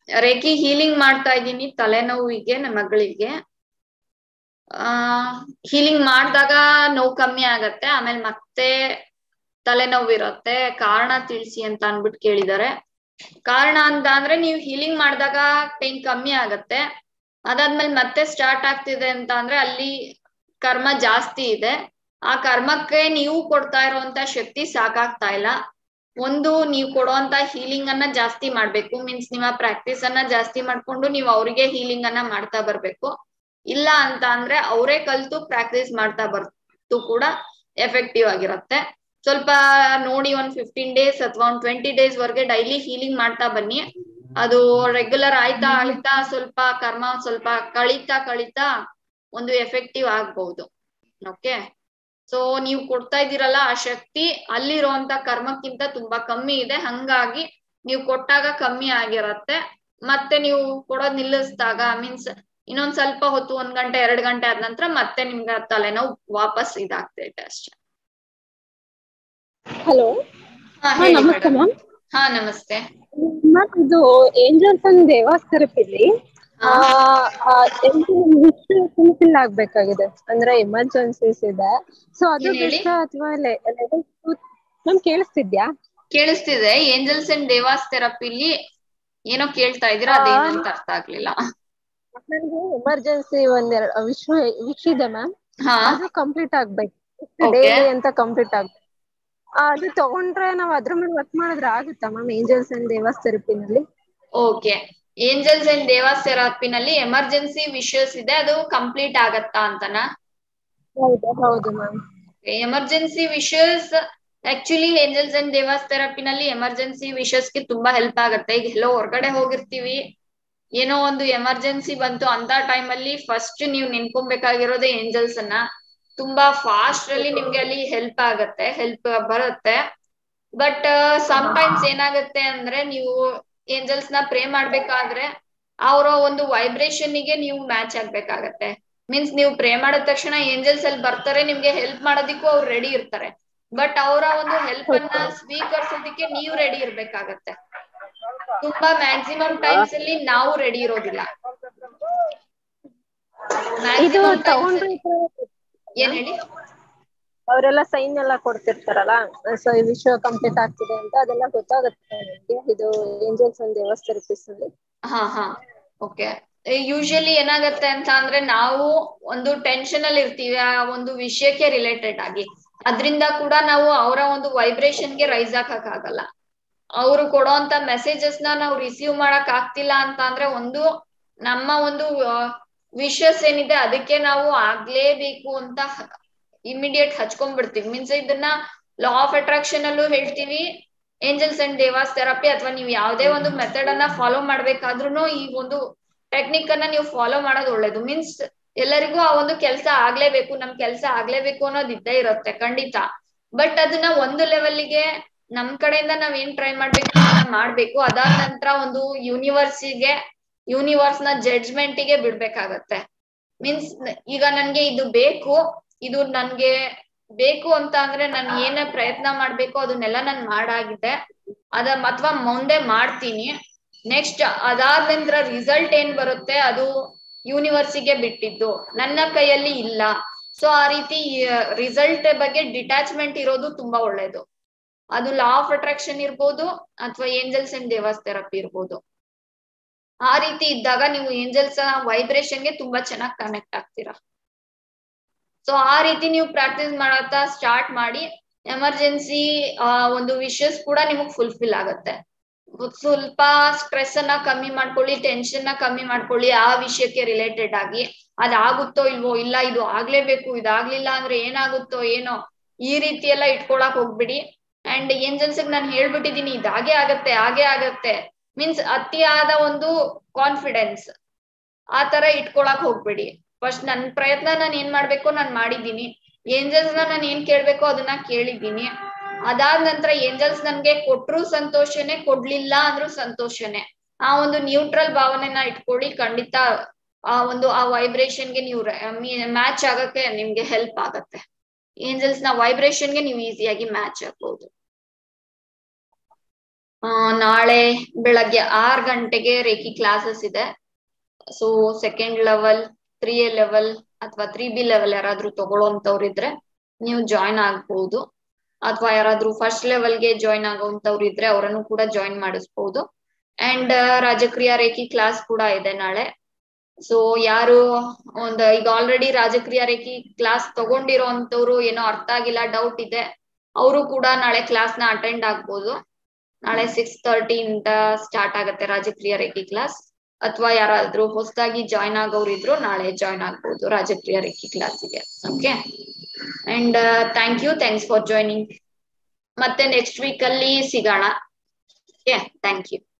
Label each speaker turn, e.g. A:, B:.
A: Reiki healing ಮಾಡ್ತಾ ಇದ್ದೀನಿ ತಲೆನೋವಿಗೆ ನನ್ನ ಮಗಳಿಗೆ ಆ ಹೀಲಿಂಗ್ ಮಾಡಿದಾಗ ನೋವು ಕಮ್ಮಿ ಆಗತ್ತೆ ಆಮೇಲೆ ಮತ್ತೆ ತಲೆನೋವು ಇರುತ್ತೆ ಕಾರಣ ತಿಳಿಸಿ ಅಂತ ಅನ್ಬಿಟ್ಟು ಕೇಳಿದಾರೆ ಕಾರಣ ಅಂತ ಅಂದ್ರೆ ನೀವು ಹೀಲಿಂಗ್ ಮಾಡಿದಾಗ ಪೇನ್ ಕಮ್ಮಿ ಆಗತ್ತೆ ಅದಾದ್ಮೇಲೆ ಮತ್ತೆ ಸ್ಟಾರ್ಟ್ ಆಗ್ತಿದೆ ಅಂತ ಅಂದ್ರೆ ಅಲ್ಲಿ ಕರ್ಮ ಜಾಸ್ತಿ ಇದೆ ಆ ಕರ್ಮಕ್ಕೆ ನೀವು ಕೊಡ್ತಾ ಇರುವಂತ ಶಕ್ತಿ ಸಾಕಾಗ್ತಾ ಇಲ್ಲ ಒಂದು ನೀವು ಕೊಡುವಂತ ಹೀಲಿಂಗ್ ಅನ್ನ ಜಾಸ್ತಿ ಮಾಡ್ಬೇಕು ಮೀನ್ಸ್ ನಿಮ್ಮ ಪ್ರಾಕ್ಟೀಸ್ ಅನ್ನ ಜಾಸ್ತಿ ಮಾಡ್ಕೊಂಡು ನೀವು ಅವ್ರಿಗೆ ಹೀಲಿಂಗ್ ಅನ್ನ ಮಾಡ್ತಾ ಬರ್ಬೇಕು ಇಲ್ಲ ಅಂತ ಅಂದ್ರೆ ಅವರೇ ಕಲ್ತು ಪ್ರಾಕ್ಟೀಸ್ ಮಾಡ್ತಾ ಬರ್ತು ಕೂಡ ಎಫೆಕ್ಟಿವ್ ಆಗಿರುತ್ತೆ ಸ್ವಲ್ಪ ನೋಡಿ ಒಂದ್ ಫಿಫ್ಟೀನ್ ಡೇಸ್ ಅಥವಾ ಒಂದ್ ಟ್ವೆಂಟಿ ಡೇಸ್ ವರ್ಗೆ ಡೈಲಿ ಹೀಲಿಂಗ್ ಮಾಡ್ತಾ ಬನ್ನಿ ಅದು ರೆಗ್ಯುಲರ್ ಆಯ್ತಾ ಆಯ್ತಾ ಸ್ವಲ್ಪ ಕರ್ಮ ಸ್ವಲ್ಪ ಕಳೀತಾ ಕಳೀತಾ ಒಂದು ಎಫೆಕ್ಟಿವ್ ಆಗ್ಬಹುದು ಓಕೆ ಸೊ ನೀವು ಕೊಡ್ತಾ ಇದ್ದೀರಲ್ಲ ಆ ಶಕ್ತಿ ಅಲ್ಲಿರುವಂತ ಕರ್ಮಕ್ಕಿಂತ ತುಂಬಾ ಕಮ್ಮಿ ಇದೆ ಹಂಗಾಗಿ ನೀವು ಕೊಟ್ಟಾಗ ಕಮ್ಮಿ ಆಗಿರತ್ತೆ ಮತ್ತೆ ನೀವು ಕೊಡೋದ್ ನಿಲ್ಲಿಸಿದಾಗ ಮೀನ್ಸ್ ಇನ್ನೊಂದ್ ಸ್ವಲ್ಪ ಹೊತ್ತು ಒಂದ್ ಗಂಟೆ ಎರಡ್ ಗಂಟೆ ಆದ ನಂತರ ಮತ್ತೆ ನಿಮ್ಗೆ ತಲೆನೋವು ವಾಪಸ್ ಇದಾಗ್ತೈತೆ ಅಷ್ಟೇ
B: ಹಲೋ
A: ಹಾ
B: ಹಾ
A: ಹೇಳಿ
B: ನಮಸ್ತೆ
A: ಮೇಡಮ್
B: ಮ್ಯಾಮ್
A: ಹಾ ನಮಸ್ತೆ
B: ಮ್ಯಾಮ್ ಇದು ಏಂಜಲ್ಸ್ ಅಂಡ್ ದೇವಾಸ್ ಥೆರಪಿಲಿ ಫುಲ್ಫಿಲ್ ಆಗ್ಬೇಕಾಗಿದೆ ಅಂದ್ರೆ ಎಮರ್ಜೆನ್ಸೀಸ್ ಇದೆ ಸೊ ಅದು
A: ಏನ್ ಹೇಳಿ?
B: ಬೆಸ್ಟ್ ಅಥವಾ ಲೆವೆಲ್ ಮ್ಯಾಮ್ ಕೇಳಿಸ್ತಿದ್ಯಾ
A: ಕೇಳಿಸ್ತಿದೆ ಏಂಜಲ್ಸ್ ಅಂಡ್ ದೇವಾಸ್ ಥೆರಪಿಲಿ ಏನೋ ಕೇಳ್ತಾ ಇದೀರಾ
B: ಆ.
A: ಅದೇನಂತ ಅರ್ಥ ಆಗ್ಲಿಲ್ಲ
B: ನನಗೆ ಎಮರ್ಜೆನ್ಸಿ ಒಂದೆರಡು ವಿಶ್ವ ವಿಶ್ ಇದೆ ಮ್ಯಾಮ್
A: ಹಾ
B: ಅದು ಕಂಪ್ಲೀಟ್ ಆಗ್ಬೇಕು
A: Okay.
B: ಡೈಲಿ ಅಂತ ಕಂಪ್ಲೀಟ್ ಆಗ್ಬೇಕು ಆ, ಅದು ತಗೊಂಡ್ರೆ ನಾವ್ ಅದ್ರ ಮೇಲೆ ವರ್ಕ್ ಮಾಡಿದ್ರೆ ಆಗುತ್ತಾ ಮ್ಯಾಮ್ ಏಂಜಲ್ಸ್ ಅಂಡ್ ದೇವಾಸ್ ಥೆರಪಿನಲ್ಲಿ
A: ಓಕೆ ಏಂಜಲ್ಸ್ ಅಂಡ್ ದೇವಾಸ್ ಥೆರಪಿನಲ್ಲಿ ಎಮರ್ಜೆನ್ಸಿ ವಿಷಸ್ ಇದೆ ಅದು ಕಂಪ್ಲೀಟ್ ಆಗತ್ತಾ ಅಂತನಾ
B: ಹೌದು ಹೌದು ma'am
A: emergency wishes actually angels and Devas ಥೆರಪಿನಲ್ಲಿ ಎಮರ್ಜೆನ್ಸಿ ವಿಷಸ್ಗೆ ತುಂಬಾ ಹೆಲ್ಪ್ ಆಗತ್ತೆ ಈಗ ಎಲ್ಲೋ ಹೊರಗಡೆ ಹೋಗಿರ್ತೀವಿ ಏನೋ ಒಂದು ಎಮರ್ಜೆನ್ಸಿ ಬಂತು ಅಂತ ಟೈಮ್ ಅಲ್ಲಿ ಫಸ್ಟ್ ನೀವು ನೆನ್ಕೊಬೇಕಾಗಿರೋದೇ ಏಂಜಲ್ಸ್ ಅನ್ನ ತುಂಬಾ ಫಾಸ್ಟ್ ಅಲ್ಲಿ ನಿಮ್ಗೆ ಅಲ್ಲಿ ಹೆಲ್ಪ್ ಆಗತ್ತೆ ಹೆಲ್ಪ್ ಬರುತ್ತೆ ಬಟ್ ಟೈಮ್ಸ್ ಏನಾಗತ್ತೆ ಅಂದ್ರೆ ನೀವು ಏಂಜಲ್ಸ್ ನ ಪ್ರೇ ಮಾಡ್ಬೇಕಾದ್ರೆ ಅವರ ಒಂದು ವೈಬ್ರೇಷನ್ ಗೆ ನೀವು ಮ್ಯಾಚ್ ಆಗ್ಬೇಕಾಗತ್ತೆ ಮೀನ್ಸ್ ನೀವು ಪ್ರೇ ಮಾಡಿದ ತಕ್ಷಣ ಏಂಜಲ್ಸ್ ಅಲ್ಲಿ ಬರ್ತಾರೆ ನಿಮ್ಗೆ ಹೆಲ್ಪ್ ಮಾಡೋದಿಕ್ಕೂ ಅವ್ರು ರೆಡಿ ಇರ್ತಾರೆ ಬಟ್ ಅವರ ಒಂದು ಹೆಲ್ಪ್ ಅನ್ನ ಸ್ವೀಕರಿಸೋದಿಕ್ಕೆ ನೀವು ರೆಡಿ ಇರ್ಬೇಕಾಗತ್ತೆ ತುಂಬಾ ಮ್ಯಾಕ್ಸಿಮಮ್ ಟೈಮ್ಸ್ ಅಲ್ಲಿ ನಾವು ರೆಡಿ ಇರೋದಿಲ್ಲ
B: ಇದು
A: ಮ್ಯಾಕ್ಸಿಮಮ್ ಟೈಮ್ಸ್
B: ತಗೊಂಡ್ರೆ
A: ಏನ್ ಹೇಳಿ
B: ಅವರೆಲ್ಲ ಸೈನ್ ಎಲ್ಲ ಕೊಡ್ತಿರ್ತಾರಲ್ಲ ಸೊ ಈ ವಿಷಯ ಕಂಪ್ಲೀಟ್ ಆಗ್ತಿದೆ ಅಂತ ಅದೆಲ್ಲ ಗೊತ್ತಾಗುತ್ತೆ ನಿಮ್ಗೆ ಇದು ಏಂಜಲ್ಸ್ ಅಂಡ್ ದೇವಾಸ್ ಥೆರಪಿಸ್ ಅಲ್ಲಿ
A: ಹಾ ಹಾ ಓಕೆ ಯೂಶಲಿ ಏನಾಗತ್ತೆ ಅಂತ ಅಂದ್ರೆ ನಾವು ಒಂದು ಟೆನ್ಷನ್ ಅಲ್ಲಿ ಇರ್ತೀವಿ ಆ ಒಂದು ವಿಷಯಕ್ಕೆ ರಿಲೇಟೆಡ್ ಆಗಿ ಅದ್ರಿಂದ ಕೂಡ ನಾವು ಅವರ ಒಂದು ವೈಬ್ರೇಷನ್ ಗೆ ರೈಸ್ ಹಾಕಕ್ ಆಗಲ್ಲ ಅವರು ಕೊಡೋಂತ ಮೆಸೇಜಸ್ ನ ನಾವು ರಿಸೀವ್ ಮಾಡಕ್ ಆಗ್ತಿಲ್ಲ ಅಂತ ಅಂದ್ರೆ ಒಂದು ನಮ್ಮ ಒಂದು ವಿಷಸ್ ಏನಿದೆ ಅದಕ್ಕೆ ನಾವು ಆಗ್ಲೇಬೇಕು ಅಂತ ಇಮಿಡಿಯೇಟ್ ಹಚ್ಕೊಂಡ್ಬಿಡ್ತೀವಿ ಮೀನ್ಸ್ ಇದನ್ನ ಲಾ ಆಫ್ ಅಟ್ರಾಕ್ಷನ್ ಅಲ್ಲೂ ಹೇಳ್ತೀವಿ ಏಂಜಲ್ಸ್ ಅಂಡ್ ದೇವಾಸ್ ಥೆರಪಿ ಅಥವಾ ನೀವು ಯಾವ್ದೇ ಒಂದು ಮೆಥಡ್ ಅನ್ನ ಫಾಲೋ ಮಾಡ್ಬೇಕಾದ್ರೂ ಈ ಒಂದು ಟೆಕ್ನಿಕ್ ಅನ್ನ ನೀವು ಫಾಲೋ ಮಾಡೋದು ಒಳ್ಳೇದು ಮೀನ್ಸ್ ಎಲ್ಲರಿಗೂ ಆ ಒಂದು ಕೆಲಸ ಆಗ್ಲೇಬೇಕು ನಮ್ ಕೆಲಸ ಆಗ್ಲೇಬೇಕು ಅನ್ನೋದು ಇದ್ದೇ ಇರುತ್ತೆ ಖಂಡಿತ ಬಟ್ ಅದನ್ನ ಒಂದು ಲೆವೆಲ್ಗೆ ನಮ್ ಕಡೆಯಿಂದ ನಾವ್ ಏನ್ ಟ್ರೈ ಮಾಡ್ಬೇಕು ಅದನ್ನ ಮಾಡ್ಬೇಕು ಅದಾದ ನಂತರ ಒಂದು ಯೂನಿವರ್ಸಿಗೆ ಯೂನಿವರ್ಸ್ ನ ಜಡ್ಜ್ಮೆಂಟ್ ಗೆ ಬಿಡ್ಬೇಕಾಗತ್ತೆ ಮೀನ್ಸ್ ಈಗ ನನ್ಗೆ ಇದು ಬೇಕು ಇದು ನನ್ಗೆ ಬೇಕು ಅಂತ ಅಂದ್ರೆ ನಾನು ಏನೇ ಪ್ರಯತ್ನ ಮಾಡ್ಬೇಕು ಅದನ್ನೆಲ್ಲ ನಾನ್ ಮಾಡಾಗಿದೆ ಅದ ಅಥವಾ ಮುಂದೆ ಮಾಡ್ತೀನಿ ನೆಕ್ಸ್ಟ್ ಅದಾದ ನಂತರ ರಿಸಲ್ಟ್ ಏನ್ ಬರುತ್ತೆ ಅದು ಯೂನಿವರ್ಸಿಗೆ ಬಿಟ್ಟಿದ್ದು ನನ್ನ ಕೈಯಲ್ಲಿ ಇಲ್ಲ ಸೊ ಆ ರೀತಿ ರಿಸಲ್ಟ್ ಬಗ್ಗೆ ಡಿಟ್ಯಾಚ್ಮೆಂಟ್ ಇರೋದು ತುಂಬಾ ಒಳ್ಳೇದು ಅದು ಲಾ ಆಫ್ ಅಟ್ರಾಕ್ಷನ್ ಇರ್ಬೋದು ಅಥವಾ ಏಂಜಲ್ಸ್ ಅಂಡ್ ದೇವಾಸ್ ಥೆರಪಿ ಇರ್ಬೋದು ಆ ರೀತಿ ಇದ್ದಾಗ ನೀವು ಏಂಜಲ್ಸ್ ವೈಬ್ರೇಷನ್ಗೆ ತುಂಬಾ ಚೆನ್ನಾಗಿ ಕನೆಕ್ಟ್ ಆಗ್ತೀರಾ ಸೊ ಆ ರೀತಿ ನೀವು ಪ್ರಾಕ್ಟೀಸ್ ಮಾಡತ್ತಾ ಸ್ಟಾರ್ಟ್ ಮಾಡಿ ಎಮರ್ಜೆನ್ಸಿ ಒಂದು ವಿಷಸ್ ಕೂಡ ನಿಮಗ್ ಫುಲ್ಫಿಲ್ ಆಗತ್ತೆ ಸ್ವಲ್ಪ ಸ್ಟ್ರೆಸ್ ಅನ್ನ ಕಮ್ಮಿ ಮಾಡ್ಕೊಳ್ಳಿ ಟೆನ್ಷನ್ ನ ಕಮ್ಮಿ ಮಾಡ್ಕೊಳ್ಳಿ ಆ ವಿಷಯಕ್ಕೆ ರಿಲೇಟೆಡ್ ಆಗಿ ಅದಾಗುತ್ತೋ ಇಲ್ವೋ ಇಲ್ಲ ಇದು ಆಗ್ಲೇಬೇಕು ಇದಾಗ್ಲಿಲ್ಲ ಅಂದ್ರೆ ಏನಾಗುತ್ತೋ ಏನೋ ಈ ರೀತಿ ಎಲ್ಲ ಇಟ್ಕೊಳಕ್ ಹೋಗ್ಬಿಡಿ ಅಂಡ್ ಏಂಜಲ್ಸ್ ನಾನು ಹೇಳ್ಬಿಟ್ಟಿದೀನಿ ಇದಾಗೆ ಆಗತ್ತೆ ಹಾಗೆ ಆಗತ್ತೆ ಮೀನ್ಸ್ ಅತಿಯಾದ ಒಂದು ಕಾನ್ಫಿಡೆನ್ಸ್ ಆ ತರ ಇಟ್ಕೊಳಕ್ ಹೋಗ್ಬೇಡಿ ಫಸ್ಟ್ ನನ್ ಪ್ರಯತ್ನ ನಾನು ಏನ್ ಮಾಡ್ಬೇಕು ನಾನ್ ಮಾಡಿದೀನಿ ಏಂಜಲ್ಸ್ ನ ನಾನು ಏನ್ ಕೇಳ್ಬೇಕೋ ಅದನ್ನ ಕೇಳಿದ್ದೀನಿ ಅದಾದ ನಂತರ ಏಂಜಲ್ಸ್ ನನ್ಗೆ ಕೊಟ್ರು ಸಂತೋಷನೇ ಕೊಡ್ಲಿಲ್ಲ ಅಂದ್ರೂ ಸಂತೋಷನೇ ಆ ಒಂದು ನ್ಯೂಟ್ರಲ್ ಭಾವನೆನ ಇಟ್ಕೊಳ್ಳಿ ಖಂಡಿತ ಆ ಒಂದು ಆ ವೈಬ್ರೇಷನ್ಗೆ ನೀವು ಮ್ಯಾಚ್ ಆಗಕ್ಕೆ ನಿಮ್ಗೆ ಹೆಲ್ಪ್ ಆಗತ್ತೆ ಏಂಜಲ್ಸ್ ನ ವೈಬ್ರೇಷನ್ಗೆ ನೀವು ಈಸಿಯಾಗಿ ಮ್ಯಾಚ್ ಆಗ್ಬಹುದು ಆ ನಾಳೆ ಬೆಳಗ್ಗೆ ಆರ್ ಗಂಟೆಗೆ ರೇಖಿ ಕ್ಲಾಸಸ್ ಇದೆ so second level three A level ಅಥವಾ ತ್ರೀ ಬಿ ಲೆವೆಲ್ ಯಾರಾದ್ರೂ ತಗೊಳ್ಳೋಂತವ್ರು ಇದ್ರೆ ನೀವು ಜಾಯಿನ್ ಆಗ್ಬಹುದು ಅಥವಾ ಯಾರಾದ್ರೂ ಫಸ್ಟ್ ಲೆವೆಲ್ಗೆ ಜಾಯಿನ್ ಆಗೋಂತವ್ರು ಇದ್ರೆ ಅವರನ್ನು ಕೂಡ ಜಾಯಿನ್ ಮಾಡಿಸ್ಬಹುದು ಅಂಡ್ ರಾಜಕ್ರಿಯ ರೇಖಿ ಕ್ಲಾಸ್ ಕೂಡ ಇದೆ ನಾಳೆ ಸೊ ಯಾರು ಒಂದ್ ಈಗ ಆಲ್ರೆಡಿ ರಾಜಕ್ರಿಯ ರೇಖಿ ಕ್ಲಾಸ್ ತಗೊಂಡಿರೋ ಅಂತವ್ರು ಏನೋ ಅರ್ಥ ಆಗಿಲ್ಲ ಡೌಟ್ ಇದೆ ಅವರು ಕೂಡ ನಾಳೆ ಕ್ಲಾಸ್ ನ ಅಟೆಂಡ್ ಆಗ್ಬೋದು ನಾಳೆ ಸಿಕ್ಸ್ ತರ್ಟಿ ಇಂದ ಸ್ಟಾರ್ಟ್ ಆಗತ್ತೆ ರಾಜಕ್ರಿಯ ರೇಖಿ ಕ್ಲಾಸ್ ಅಥವಾ ಯಾರಾದ್ರೂ ಹೊಸದಾಗಿ ಜಾಯ್ನ್ ಆಗೋರು ಇದ್ರು ನಾಳೆ ಜಾಯ್ನ್ ಆಗ್ಬೋದು ರಾಜಕ್ರಿಯ ರೇಖಿ ಕ್ಲಾಸಿಗೆ okay and thank you thanks for joining ಮತ್ತೆ ನೆಕ್ಸ್ಟ್ ವೀಕ್ ಅಲ್ಲಿ ಸಿಗೋಣ ಓಕೆ ಥ್ಯಾಂಕ್ ಯು